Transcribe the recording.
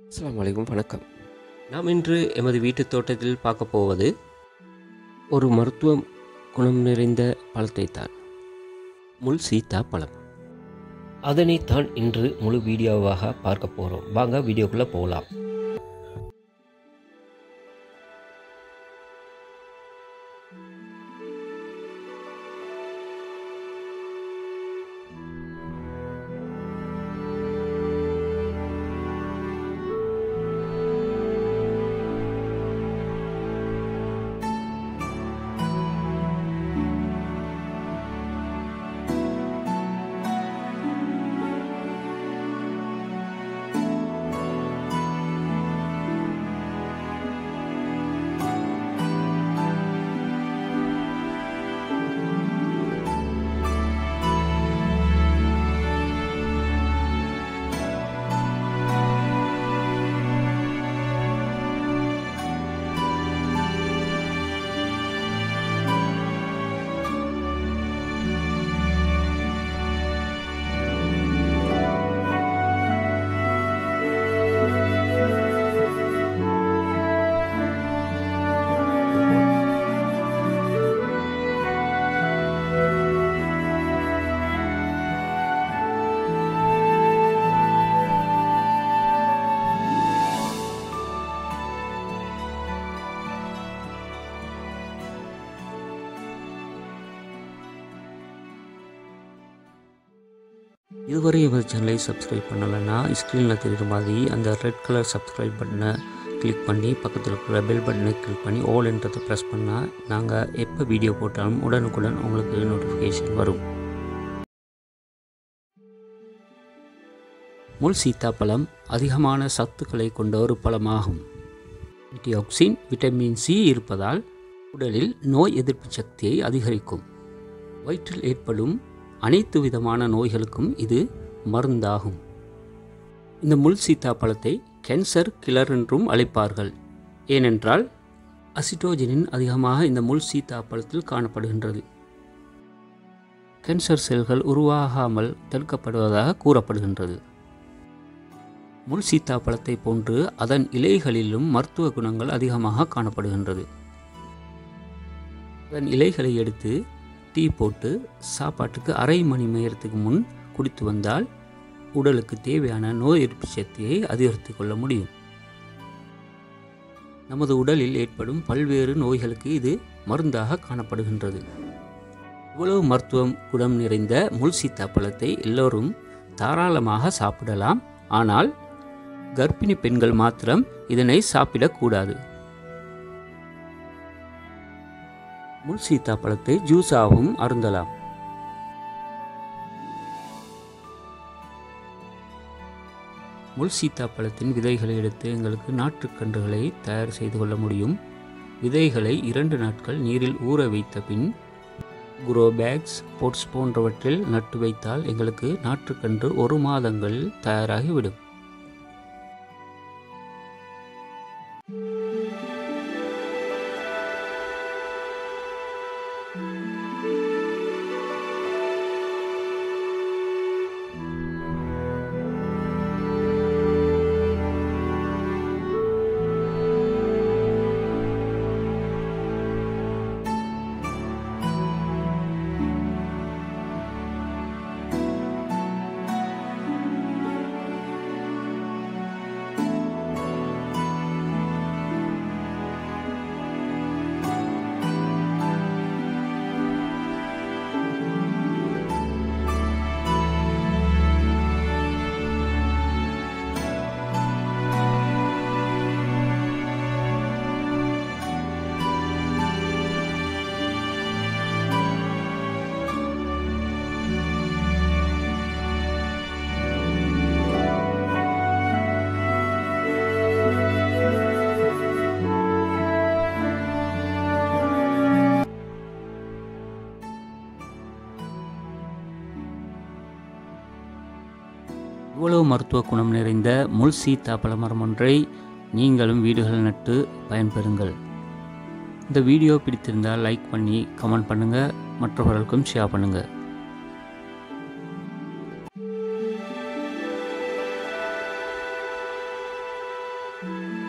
அஸ்ஸலாமு அலைக்கும் வணக்கம் நாம் இன்று எமது வீட்டுத் தோட்டத்தில் பார்க்க போவது ஒரு மருத்துவ குணம் நிறைந்த பழத்தைத்தான் முள் சீத்தா பழம் அதனைத்தான் இன்று முழு வீடியோவாக பார்க்க போகிறோம் வாங்க வீடியோக்குள்ளே போகலாம் இதுவரை எமது சேனலை சப்ஸ்கிரைப் பண்ணலைன்னா ஸ்க்ரீனில் தெரிகிற மாதிரி அந்த ரெட் கலர் சப்ஸ்கிரைப் பட்டனை கிளிக் பண்ணி பக்கத்தில் இருக்கிற பெல் பட்டனை கிளிக் பண்ணி ஆல் என்றதை ப்ரெஸ் பண்ணால் நாங்கள் எப்போ வீடியோ போட்டாலும் உடனுக்குடன் உங்களுக்கு நோட்டிஃபிகேஷன் வரும் முள் சீத்தாப்பழம் அதிகமான சத்துக்களை கொண்ட ஒரு பழமாகும் ஆக்சின் விட்டமின் சி இருப்பதால் உடலில் நோய் எதிர்ப்பு சக்தியை அதிகரிக்கும் வயிற்றில் ஏற்படும் அனைத்து விதமான நோய்களுக்கும் இது மருந்தாகும் இந்த முள் சீத்தாப்பழத்தை கேன்சர் கிளர் என்றும் அழைப்பார்கள் ஏனென்றால் அசிட்டோஜனின் அதிகமாக இந்த முள் சீத்தாப்பழத்தில் காணப்படுகின்றது கேன்சர் செல்கள் உருவாகாமல் தடுக்கப்படுவதாக கூறப்படுகின்றது முள் சீத்தாப்பழத்தை போன்று அதன் இலைகளிலும் மருத்துவ குணங்கள் அதிகமாக காணப்படுகின்றது அதன் இலைகளை எடுத்து டீ போட்டு சாப்பாட்டுக்கு அரை மணி நேரத்துக்கு முன் குடித்து வந்தால் உடலுக்கு தேவையான நோய் எதிர்ப்பு சக்தியை அதிகரித்து கொள்ள முடியும் நமது உடலில் ஏற்படும் பல்வேறு நோய்களுக்கு இது மருந்தாக காணப்படுகின்றது இவ்வளவு மருத்துவம் குணம் நிறைந்த முள் சீத்தாப்பழத்தை எல்லோரும் தாராளமாக சாப்பிடலாம் ஆனால் கர்ப்பிணி பெண்கள் மாத்திரம் இதனை சாப்பிடக்கூடாது முள் சீத்தாப்பழத்தை ஜூஸாகவும் அருந்தலாம் முள் சீத்தாப்பழத்தின் விதைகளை எடுத்து எங்களுக்கு நாற்றுக்கன்றுகளை தயார் செய்து கொள்ள முடியும் விதைகளை இரண்டு நாட்கள் நீரில் ஊற வைத்த பின் குரோ பேக்ஸ் பொட்ஸ் போன்றவற்றில் நட்டு வைத்தால் எங்களுக்கு நாற்றுக்கன்று ஒரு மாதங்களில் தயாராகிவிடும் இவ்வளவு மருத்துவ குணம் நிறைந்த முள் சீத்தாப்பழ மரம் ஒன்றை நீங்களும் வீடுகள் நட்டு பயன்பெறுங்கள் இந்த வீடியோ பிடித்திருந்தால் லைக் பண்ணி கமெண்ட் பண்ணுங்கள் மற்றவர்களுக்கும் ஷேர் பண்ணுங்கள் வணக்கம்